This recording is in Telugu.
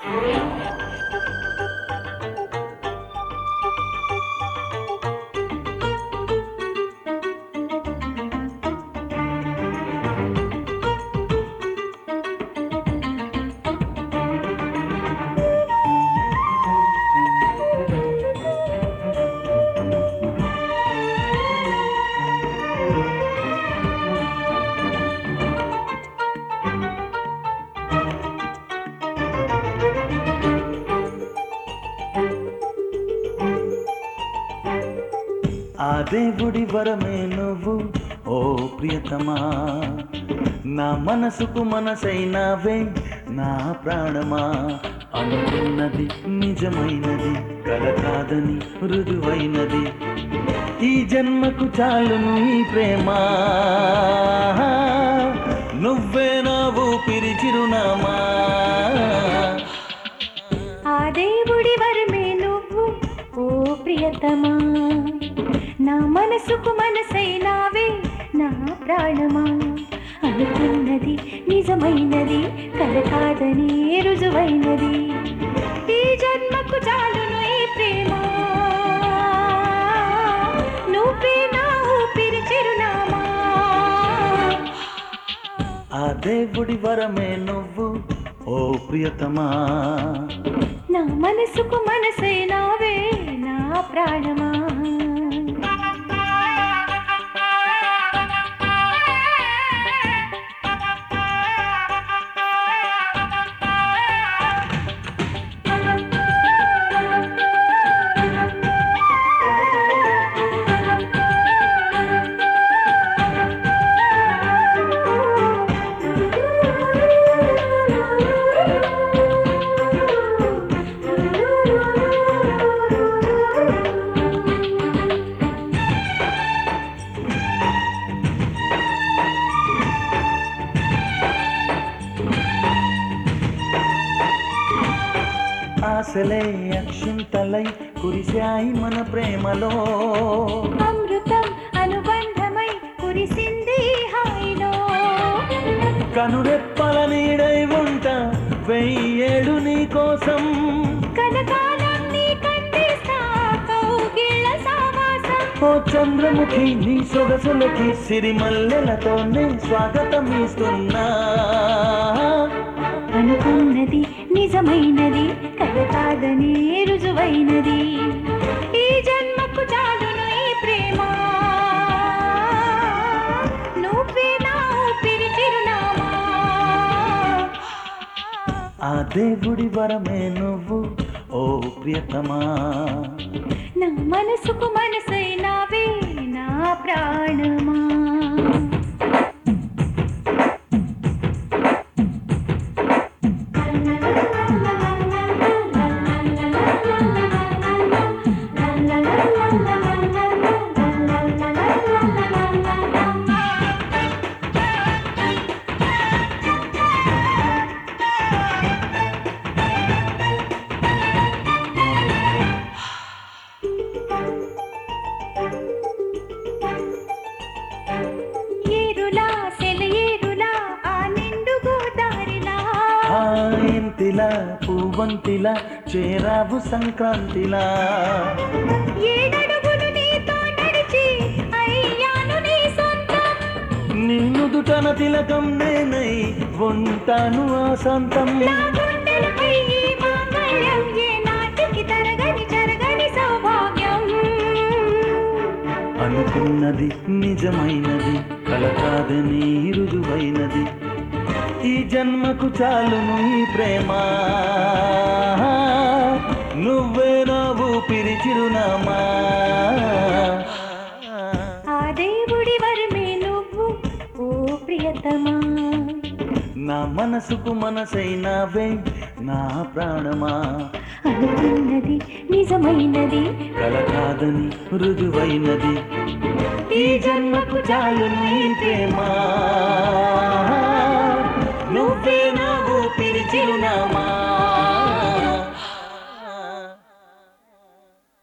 ఆ దేవుడి వరమే నువ్వు ఓ ప్రియతమా నా మనసుకు మనసైనవే నా ప్రాణమా అనుకున్నది నిజమైనది కల కాదని రుజువైనది ఈ జన్మకు చాలును ఈ ప్రేమ నువ్వే నా ఊపిరి చిరునామా ఆ దేవుడి వరమే నువ్వు ఓ ప్రియతమా నా మనసుకు మనసైనావే నా ప్రాణమా అనుకున్నది నిజమైనది కల కాదని రుజువైనది ఈ జన్మకు చాలును ఈ ప్రేమ నువ్వే నా ఊపిరి చిరునామా ఆ దేవుడి వరమే నువ్వు ఓ ప్రియతమా నా మనసుకు మనసైనావే నా ప్రాణమా ఆశలే అక్షింతలై కురిశాయి మన ప్రేమలో అమృతం అనుబంధమై కురిసింది హాయిలో కనురెప్పల నీడై ఉంటా వెయ్యేడు నీ కోసం కనకాలం నీ కంటిస్తా కౌగిళ్ళ సావాసం ఓ చంద్రముఖి నీ సొగసులకి సిరిమల్లెలతోనే స్వాగతం ఇస్తున్నా అనుకున్నది నిజమైనది కల కాదని రుజువైనది ఈ జన్మకు చాలును ఈ ప్రేమ నువ్వే నా ఊపిరి చిరునామా ఆ దేవుడి వరమే నువ్వు ఓ ప్రియతమా నా మనసుకు మనసైనావే నా ప్రాణమా ఏరులా సెలయేరులా ఆ నిండు గోదారిలా ఆ ఇంతిలా పువ్వంతిలా చేరావు సంక్రాంతిలా ఏడడుగులు నీతో నడిచి అయ్యాను నీ సొంతం నీ నుదుటన తిలకం నేనై ఉంటాను ఆ సంతం నా గుండెలపై ఈ మాంగళ్యం ఏ నాటికి తరగని జరగని సౌభాగ్యం అనుకున్నది నిజమైనది కల కాదని రుజువైనది ఈ జన్మకు చాలును ఈ ప్రేమ నువ్వే నా ఊపిరి చిరునామా ఆ దేవుడి వరమే నువ్వు ఓ ప్రియతమా నా మనసుకు మనసైనవే నా ప్రాణమా అనుకున్నది నిజమైనది కల కాదని రుజువైనది ఈ జన్మకు చాలును ఈ ప్రేమ నువ్వే నా ఊపిరి చిరునామా